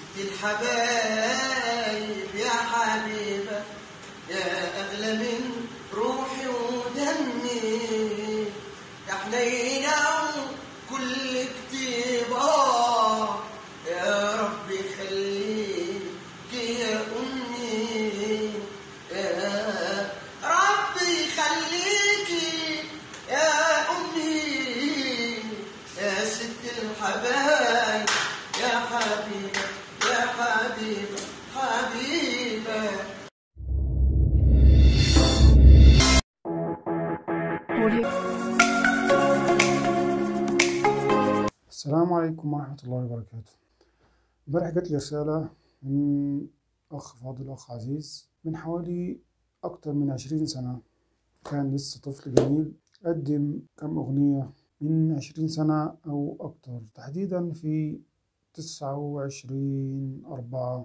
الحبايب يا حبيبة يا أغلى من روحي ودمي يا حنينة كل كتيبة يا ربي خليك يا أمي يا ربي خليكي يا أمي يا ست الحبايب يا حبيبة يا حبيبة حبيبة السلام عليكم ورحمة الله وبركاته امبارح جات لي رسالة من أخ فاضل أخ عزيز من حوالي أكتر من عشرين سنة كان لسه طفل جميل قدم كم أغنية من عشرين سنة أو أكتر تحديدا في تسعة وعشرين أربعة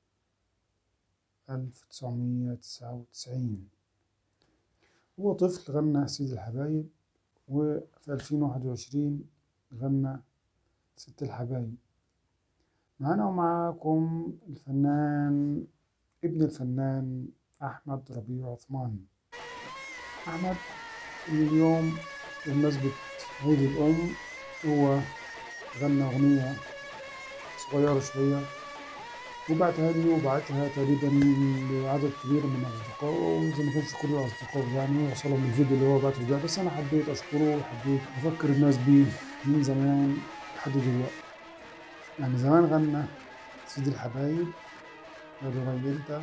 ألف تسعمية تسعة وتسعين هو طفل غنى سيد الحبايب وفي ألفين واحد وعشرين غنى ست الحبايب معانا ومعاكم الفنان ابن الفنان أحمد ربيع عثمان أحمد اليوم بمناسبة عيد الأم هو غنى أغنية صغيرة شوية وبعتها لي وبعتها تقريبا لعدد كبير من أصدقائه وإذا ما كانش كل أصدقائه يعني وصلهم الفيديو اللي هو بعته ده بس أنا حبيت أشكره وحبيت أفكر الناس بيه من زمان لحد دلوقتي يعني زمان غنى سيد الحبايب يا دبي انت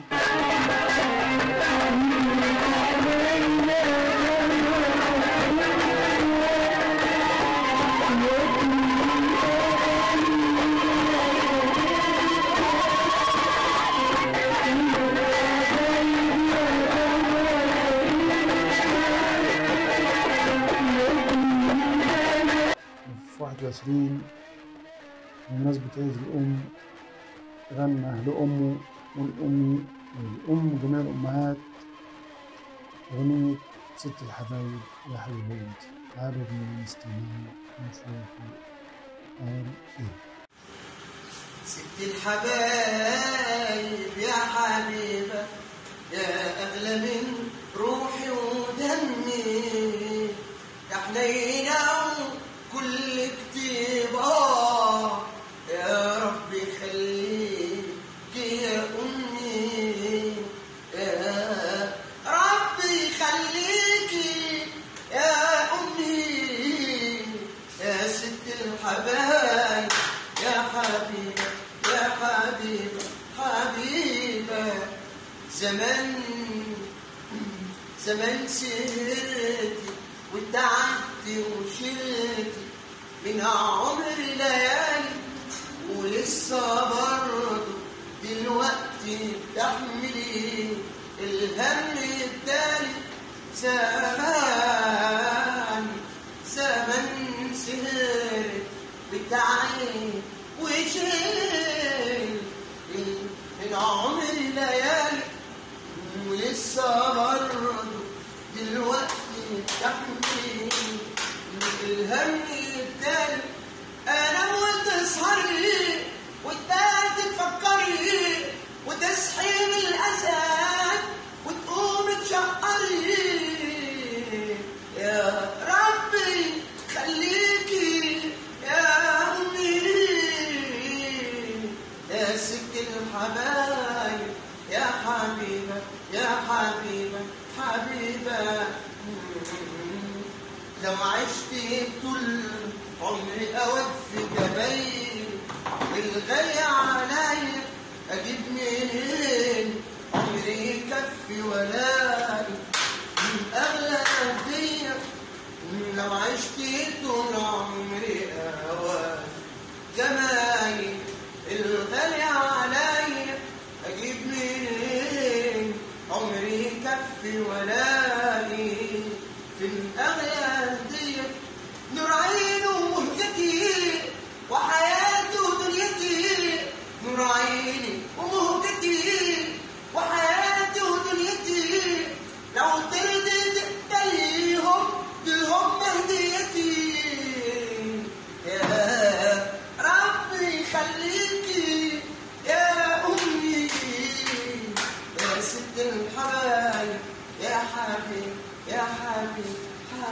في واحد وعشرين بمناسبة عيد الأم غنى لأمه والأم والأم جميع الأمهات أغنية ست الحبايب يا حبيبي انت تعالوا بينا نستمع ونشوف قال إيه ست الحبايب يا حبيبة يا أغلى من روحي ودمي يا حنينة كل كتيبة يا ربي خليك يا أمي يا ربي خليكي يا أمي يا ست الحبايب يا حبيبة يا حبيبة حبيبة زمان زمان سهرتي وتعبتي وشلتي من عمر ليالي ولسه برضه دلوقتي بتحملي الهم التالي زمان زمان سهرت بتعيب وشيل من عمر ليالي ولسه برضه دلوقتي بتحملي الهم التالي انا وتسهري وتبات تفكري وتصحي من الاذان وتقوم تشقري يا ربي خليكي يا امي يا ست الحبايب يا حبيبه يا حبيبه حبيبه لو عشت طول عمري أوفي جمايل الغالي عليا أجيب منين عمري يكفي ولا من أغلى هدية لو عشت طول عمري أوفي جمايل الغالي عليا أجيب منين عمري يكفي ولا في الأغلى هدية نور عينه ومهجتي وحياتي ودنيتي نور عيني ومهجتي وحياتي ودنيتي لو ترضي تقتليهم دلهم هديتي يا ربي خليكي يا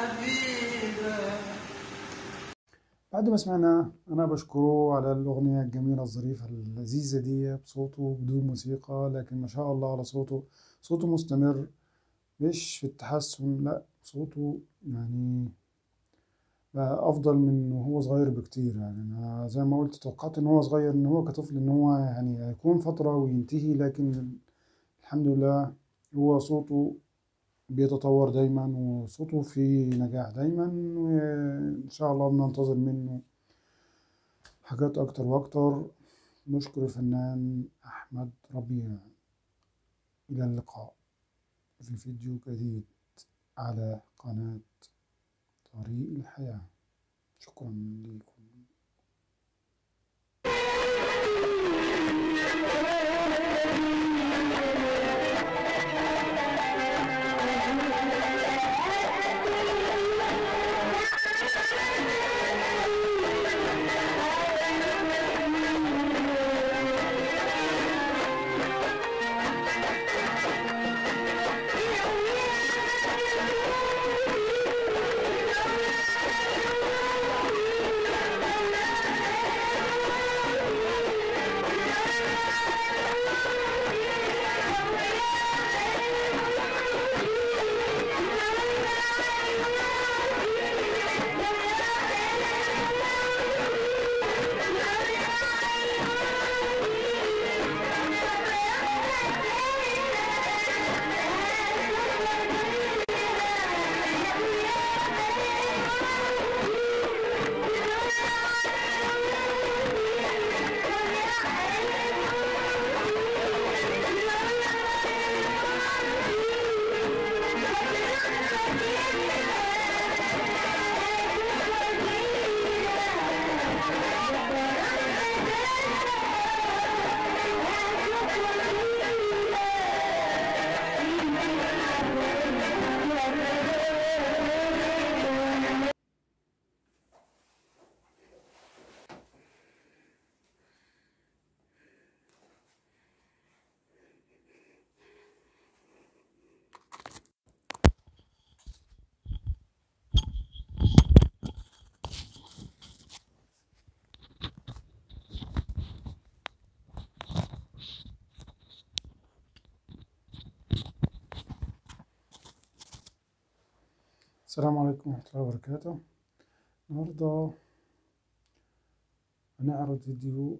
حبيبة بعد ما سمعنا أنا بشكره على الأغنية الجميلة الظريفة اللذيذة دي بصوته بدون موسيقى لكن ما شاء الله على صوته صوته مستمر مش في التحسن لا صوته يعني بقى أفضل من وهو صغير بكتير يعني أنا زي ما قلت توقعت إن هو صغير إن هو كطفل إن هو يعني هيكون فترة وينتهي لكن الحمد لله هو صوته بيتطور دايما وصوته في نجاح دايما وإن شاء الله بننتظر منه حاجات أكتر وأكتر نشكر الفنان أحمد ربيع إلى اللقاء في فيديو جديد على قناة طريق الحياة شكرا لكم السلام عليكم ورحمة الله وبركاته النهاردة هنعرض فيديو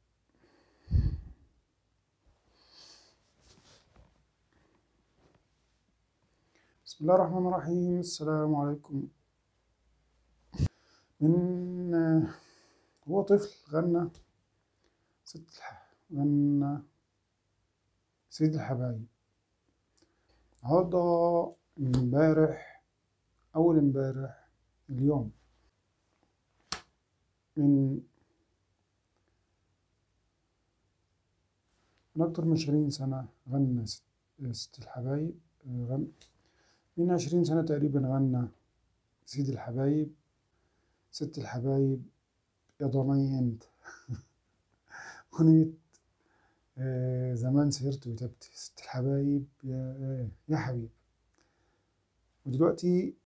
بسم الله الرحمن الرحيم السلام عليكم من هو طفل غنى ست الح... غنى سيد الحبايب النهاردة امبارح أول امبارح اليوم من من أكتر من عشرين سنة غنى ست, ست الحبايب غنى من عشرين سنة تقريبا غنى سيد الحبايب ست الحبايب يا ضناي انت أغنية آه، زمان سهرت وتبتي ست الحبايب يا يا حبيب ودلوقتي